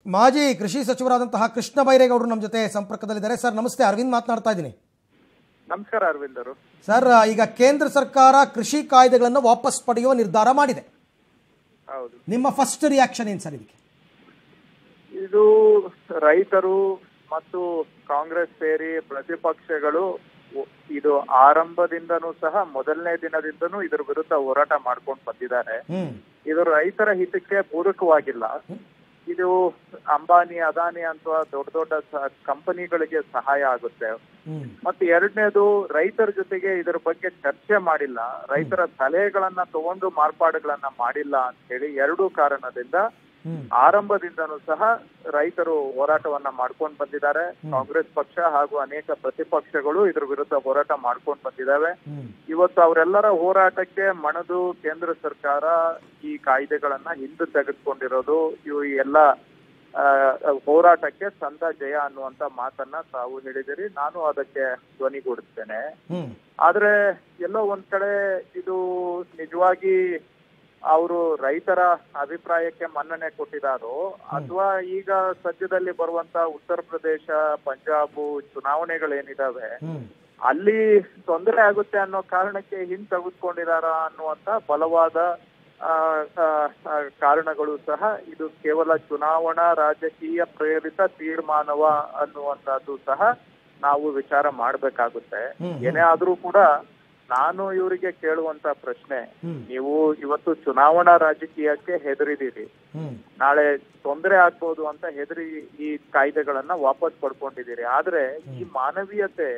ಮಾಜಿ ಕೃಷಿ ಸಚಿವರಾದಂತಹ ಕೃಷ್ಣ ಬೈರೇಗೌಡರು ನಮ್ಮ ಜೊತೆ ಸಂಪರ್ಕದಲ್ಲಿದ್ದಾರೆ ಸರ್ ನಮಸ್ತೆ ಅರವಿಂದ್ ಮಾತನಾಡ್ತಾ ಇದ್ದೀನಿ ನಮಸ್ಕಾರ ಅರವಿಂದ್ ಅವರು ಸರ್ ಈಗ ಕೇಂದ್ರ ಸರ್ಕಾರ ಕೃಷಿ ಕಾಯ್ದೆಗಳನ್ನು ವಾಪಸ್ ಪಡೆಯುವ ನಿರ್ಧಾರ ಮಾಡಿದೆ ಹೌದು ನಿಮ್ಮ ಫಸ್ಟ್ ರಿಯಾಕ್ಷನ್ ಏನು ಸರ್ ಇದಕ್ಕೆ ಇದು ರೈತರು ಮತ್ತು ಕಾಂಗ್ರೆಸ್ ಸೇರಿ ಪ್ರತಿಪಕ್ಷಗಳು ಒ- ಇದು ಆರಂಭದಿಂದನೂ ಸಹ ಮೊದಲನೇ ದಿನದಿಂದನೂ ಇದ್ರ ವಿರುದ್ಧ ಹೋರಾಟ ಮಾಡ್ಕೊಂಡು ಬಂದಿದ್ದಾರೆ ಹ್ಮ್ ಇದು ರೈತರ ಹಿತಕ್ಕೆ ಪೂರಕವಾಗಿಲ್ಲ ಇದು ಅಂಬಾನಿ ಅದಾನಿ ಅಥವಾ ದೊಡ್ಡ ದೊಡ್ಡ ಸ- ಕಂಪನಿಗಳಿಗೆ ಸಹಾಯ ಆಗುತ್ತೆ ಹ್ಮ್ ಮತ್ತೆ ಎರಡನೇದು ರೈತರ ಜೊತೆಗೆ ಇದರ ಬಗ್ಗೆ ಚರ್ಚೆ ಮಾಡಿಲ್ಲ ರೈತರ ಸಲಹೆಗಳನ್ನ ತಗೊಂಡು ಮಾರ್ಪಾಡುಗಳನ್ನ ಮಾಡಿಲ್ಲ ಅಂತ ಹೇಳಿ ಎರಡೂ ಕಾರಣದಿಂದ ಹ್ಮ್ ಆರಂಭದಿಂದನೂ ಸಹ ರೈತರು ಹೋರಾಟವನ್ನ ಮಾಡ್ಕೊಂಡು ಬಂದಿದ್ದಾರೆ ಕಾಂಗ್ರೆಸ್ ಪಕ್ಷ ಹಾಗೂ ಅನೇಕ ಪ್ರತಿಪಕ್ಷಗಳು ಇದ್ರ ವಿರುದ್ಧ ಹೋರಾಟ ಮಾಡ್ಕೊಂಡು ಬಂದಿದ್ದಾವೆ ಹ್ಮ್ ಇವತ್ತು ಅವರೆಲ್ಲರ ಹೋರಾಟಕ್ಕೆ ಮಣದು ಕೇಂದ್ರ ಸರ್ಕಾರ ಈ ಕಾಯ್ದೆಗಳನ್ನ ಹಿಂದೆ ತೆಗೆದುಕೊಂಡಿರೋದು ಇವು ಎಲ್ಲ ಆ, ಹೋರಾಟಕ್ಕೆ ಸಂದ ಜಯ ಅನ್ನುವಂತ ಮಾತನ್ನ ತಾವು ಹೇಳಿದಿರಿ ನಾನು ಅದಕ್ಕೆ ಧ್ವನಿಗೂಡಿಸ್ತೇನೆ ಹ್ಮ್ ಆದ್ರೆ ಎಲ್ಲೋ ಒಂದ್ ಕಡೆ ಇದು ನಿಜವಾಗಿ ಅವರು ರೈತರ ಅಭಿಪ್ರಾಯಕ್ಕೆ ಮನ್ನಣೆ ಕೊಟ್ಟಿದಾರೋ ಅಥವಾ ಈಗ ಸದ್ಯದಲ್ಲಿ ಬರುವಂತ ಉತ್ತರ ಪ್ರದೇಶ ಪಂಜಾಬ್ ಚುನಾವಣೆಗಳೇನಿದಾವೆ ಹ್ಮ್ ಅಲ್ಲಿ ತೊಂದರೆ ಆಗುತ್ತೆ ಅನ್ನೋ ಕಾರಣಕ್ಕೆ ಹಿಂದ್ ತೆಗೆದುಕೊಂಡಿದಾರ ಅನ್ನುವಂತ ಬಲವಾದ ಆ, ಆ, ಆ, ಕಾರಣಗಳು ಸಹ ಇದು ಕೇವಲ ಚುನಾವಣಾ ರಾಜಕೀಯ ಪ್ರೇರಿತ ತೀರ್ಮಾನವ ಅನ್ನುವಂತದ್ದು ಸಹ ನಾವು ವಿಚಾರ ಮಾಡ್ಬೇಕಾಗುತ್ತೆ ಹ್ಮ್, ಹ್ಮ್. ಏನೇ ಆದ್ರೂ ಕೂಡ ನಾನು ಇವರಿಗೆ ಕೇಳುವಂತ ಪ್ರಶ್ನೆ ಹ್ಮ್. ನೀವು ಇವತ್ತು ಚುನಾವಣಾ ರಾಜಕೀಯಕ್ಕೆ ಹೆದರಿದಿರಿ ಹ್ಮ್ ನಾಳೆ ತೊಂದರೆ ಆಗ್ಬೋದು ಅಂತ ಹೆದರಿ ಈ ಕಾಯ್ದೆಗಳನ್ನ ವಾಪಸ್ ಪಡ್ಕೊಂಡಿದ್ದೀರಿ ಆದ್ರೆ ಈ ಮಾನವೀಯತೆ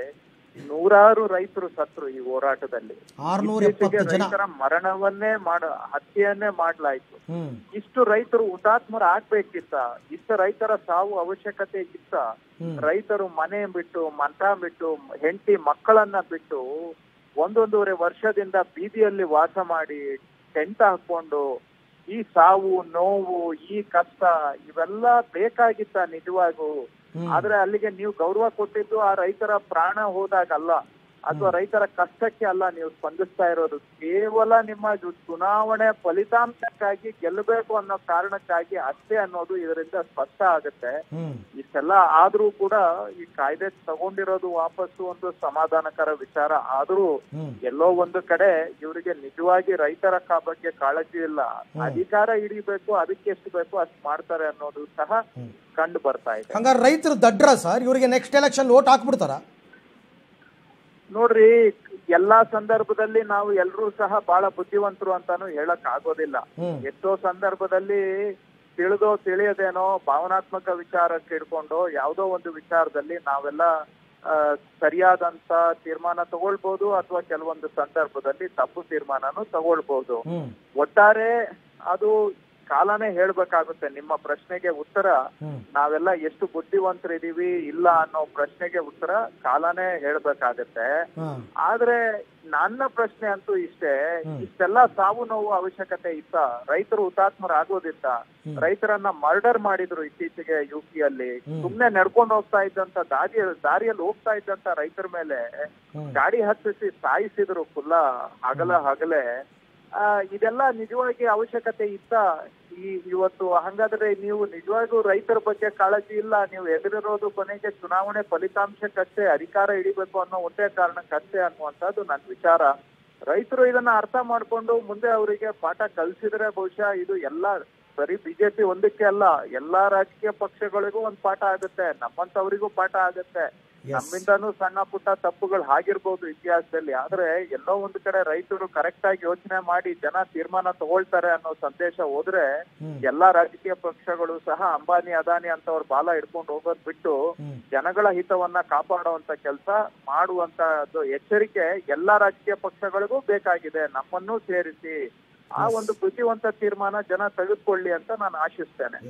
ನೂರಾರು ರೈತರು ಸತ್ರು ಈ ಹೋರಾಟದಲ್ಲಿ ಆರ್ನೂರ ಇತ್ತೀಚೆಗೆ ಎಪ್ಪತ್ತು ಜನ ರೈತರ ಮರಣವನ್ನೇ ಮಾಡ ಹತ್ಯೆಯನ್ನೇ ಮಾಡ್ಲಾಯ್ತು ಹ್ಮ್ ಇಷ್ಟು ರೈತರು ಹುತಾತ್ಮರ ಆಗ್ಬೇಕಿತ್ತ ಇಷ್ಟ ರೈತರ ಸಾವು ಅವಶ್ಯಕತೆ ಇತ್ತ ಹ್ಮ್. ರೈತರು ಮನೆ ಬಿಟ್ಟು ಮಂಟ ಬಿಟ್ಟು ಹೆಂಡತಿ ಮಕ್ಕಳನ್ನ ಬಿಟ್ಟು ಒಂದೊಂದೂವರೆ ವರ್ಷದಿಂದ ಬೀದಿಯಲ್ಲಿ ವಾಸ ಮಾಡಿ ಟೆಂಟ್ ಹಾಕೊಂಡು ಈ ಸಾವು ನೋವು ಈ ಕಷ್ಟ ಇವೆಲ್ಲ ಬೇಕಾಗಿತ್ತ ನಿಜವಾಗೂ ಹ್ಮ್. ಆದ್ರೆ ಅಲ್ಲಿಗೆ ನೀವು ಗೌರವ ಕೊಟ್ಟಿದ್ದು ಆ ರೈತರ ಪ್ರಾಣ ಹೋದಾಗಲ್ಲ ಅಥವಾ ರೈತರ ಕಷ್ಟಕ್ಕೆ ಅಲ್ಲ ನೀವು ಸ್ಪಂದಿಸ್ತಾ ಇರೋದು ಕೇವಲ ನಿಮ್ಮ ಜು- ಚುನಾವಣೆ ಫಲಿತಾಂಶಕ್ಕಾಗಿ ಗೆಲ್ಲಬೇಕು ಅನ್ನೋ ಕಾರಣಕ್ಕಾಗಿ ಅಷ್ಟೇ ಅನ್ನೋದು ಇದರಿಂದ ಸ್ಪಷ್ಟ ಆಗುತ್ತೆ ಹ್ಮ್ ಇಷ್ಟೆಲ್ಲ ಆದ್ರೂ ಕೂಡ ಈ ಕಾಯ್ದೆ ತಗೊಂಡಿರೋದು ವಾಪಸ್ಸು ಒಂದು ಸಮಾಧಾನಕರ ವಿಚಾರ ಆದ್ರೂ ಹ್ಮ್ ಎಲ್ಲೋ ಒಂದು ಕಡೆ ಇವರಿಗೆ ನಿಜವಾಗಿ ರೈತರ ಕಾ ಬಗ್ಗೆ ಕಾಳಜಿ ಇಲ್ಲ ಅಧಿಕಾರ ಹಿಡಿಬೇಕು ಅದಕ್ಕೆ ಎಷ್ಟು ಬೇಕೋ ಅಷ್ಟು ಮಾಡ್ತಾರೆ ಅನ್ನೋದು ಸಹ ಹ್ಮ್. ಕಂಡು ಬರ್ತಾ ಇದೆ ಹಂಗಾರೆ ರೈತರು ದಡ್ರ ಸರ್ ಇವರಿಗೆ ನೆಕ್ಸ್ಟ್ ಎಲೆಕ್ಷನ್ ಓಟ್ ಹಾಕ್ಬಿಡ್ತಾರ ನೋಡ್ರಿ ಎಲ್ಲಾ ಸಂದರ್ಭದಲ್ಲಿ ನಾವು ಎಲ್ಲರೂ ಸಹ ಬಹಳ ಬುದ್ಧಿವಂತರು ಅಂತಾನು ಹೇಳಕ್ ಆಗೋದಿಲ್ಲ ಹ್ಮ್ ಎಷ್ಟೋ ಸಂದರ್ಭದಲ್ಲಿ ತಿಳಿದೋ ತಿಳಿಯದೇನೋ ಭಾವನಾತ್ಮಕ ವಿಚಾರಕ್ಕೆ ಇಟ್ಕೊಂಡು ಯಾವುದೋ ಒಂದು ವಿಚಾರದಲ್ಲಿ ನಾವೆಲ್ಲ ಆ, ಸರಿಯಾದಂತ ತೀರ್ಮಾನ ತಗೊಳ್ಬಹುದು ಅಥವಾ ಕೆಲವೊಂದು ಸಂದರ್ಭದಲ್ಲಿ ತಪ್ಪು ತೀರ್ಮಾನನೂ ತಗೊಳ್ಬಹುದು ಹ್ಮ್ ಒಟ್ಟಾರೆ ಅದು ಕಾಲನೇ ಹೇಳ್ಬೇಕಾಗುತ್ತೆ ನಿಮ್ಮ ಪ್ರಶ್ನೆಗೆ ಉತ್ತರ ಹ್ಮ್ ನಾವೆಲ್ಲ ಎಷ್ಟು ಬುದ್ಧಿವಂತರಿದೀವಿ ಇಲ್ಲ ಅನ್ನೋ ಪ್ರಶ್ನೆಗೆ ಉತ್ತರ ಕಾಲನೇ ಹೇಳ್ಬೇಕಾಗತ್ತೆ ಹಾ ಆದ್ರೆ ನನ್ನ ಪ್ರಶ್ನೆ ಅಂತೂ ಇಷ್ಟೇ ಇಷ್ಟೆಲ್ಲ ಸಾವು ನೋವು ಅವಶ್ಯಕತೆ ಇತ್ತ ರೈತರು ಹುತಾತ್ಮರಾಗೋದಿತ್ತ ರೈತರನ್ನ ಮರ್ಡರ್ ಮಾಡಿದ್ರು ಇತ್ತೀಚೆಗೆ ಯು ಪಿಯಲ್ಲಿ ಸುಮ್ನೆ ನಡ್ಕೊಂಡು ಹೋಗ್ತಾ ಇದ್ದಂತ ದಾರಿ ದಾರಿಯಲ್ಲಿ ಹೋಗ್ತಾ ಇದ್ದಂತ ರೈತರ ಮೇಲೆ ಹ್ಮ್. ಗಾಡಿ ಹತ್ತಿಸಿ ಸಾಯಿಸಿದ್ರು ಫುಲ್ಲ ಹಗಲ ಹಗಲೇ ಆ, ಇದೆಲ್ಲ ನಿಜವಾಗಿ ಅವಶ್ಯಕತೆ ಇತ್ತ ಈ ಇವತ್ತು ಹಂಗಾದ್ರೆ ನೀವು ನಿಜವಾಗೂ ರೈತರ ಬಗ್ಗೆ ಕಾಳಜಿ ಇಲ್ಲ ನೀವು ಎದುರಿರೋದು ಕೊನೆಗೆ ಚುನಾವಣೆ ಫಲಿತಾಂಶಕ್ಕಷ್ಟೇ ಅಧಿಕಾರ ಹಿಡಿಬೇಕು ಅನ್ನೋ ಒಂದೇ ಕಾರಣಕ್ಕಷ್ಟೇ ಅನ್ನುವಂಥದ್ದು ನನ್ನ ವಿಚಾರ ರೈತರು ಇದನ್ನ ಅರ್ಥ ಮಾಡ್ಕೊಂಡು ಮುಂದೆ ಅವರಿಗೆ ಪಾಠ ಕಲಿಸಿದ್ರೆ ಬಹುಶಃ ಇದು ಎಲ್ಲ ಬರೀ ಬಿಜೆಪಿ ಒಂದಕ್ಕೆ ಅಲ್ಲ ಎಲ್ಲಾ ರಾಜಕೀಯ ಪಕ್ಷಗಳಿಗೂ ಒಂದ್ ಪಾಠ ಆಗುತ್ತೆ ನಮ್ಮಂತವರಿಗೂ ಪಾಠ ಆಗುತ್ತೆ Yes. ನಮ್ಮಿಂದನೂ ಸಣ್ಣ ಪುಟ್ಟ ತಪ್ಪುಗಳು ಆಗಿರ್ಬೋದು ಇತಿಹಾಸದಲ್ಲಿ ಆದ್ರೆ ಎಲ್ಲೋ ಒಂದು ಕಡೆ ರೈತರು ಕರೆಕ್ಟ್ ಆಗಿ ಯೋಚನೆ ಮಾಡಿ ಜನ ತೀರ್ಮಾನ ತಗೊಳ್ತಾರೆ ಅನ್ನೋ ಸಂದೇಶ ಹೋದ್ರೆ ಹ್ಮ್. ಎಲ್ಲಾ ರಾಜಕೀಯ ಪಕ್ಷಗಳು ಸಹ ಅಂಬಾನಿ ಅದಾನಿ ಅಂತವ್ರ ಬಾಲ ಹಿಡ್ಕೊಂಡು ಹೋಗೋದ್ ಬಿಟ್ಟು ಹ್ಮ್. ಜನಗಳ ಹಿತವನ್ನ ಕಾಪಾಡುವಂತ ಕೆಲಸ ಮಾಡುವಂತ ಎಚ್ಚರಿಕೆ ಎಲ್ಲಾ ರಾಜಕೀಯ ಪಕ್ಷಗಳಿಗೂ ಬೇಕಾಗಿದೆ ನಮ್ಮನ್ನೂ ಸೇರಿಸಿ ಆ ಒಂದು ಬುದ್ಧಿವಂತ ತೀರ್ಮಾನ ಜನ ತೆಗೆದುಕೊಳ್ಳಿ ಅಂತ ನಾನು ಆಶಿಸ್ತೇನೆ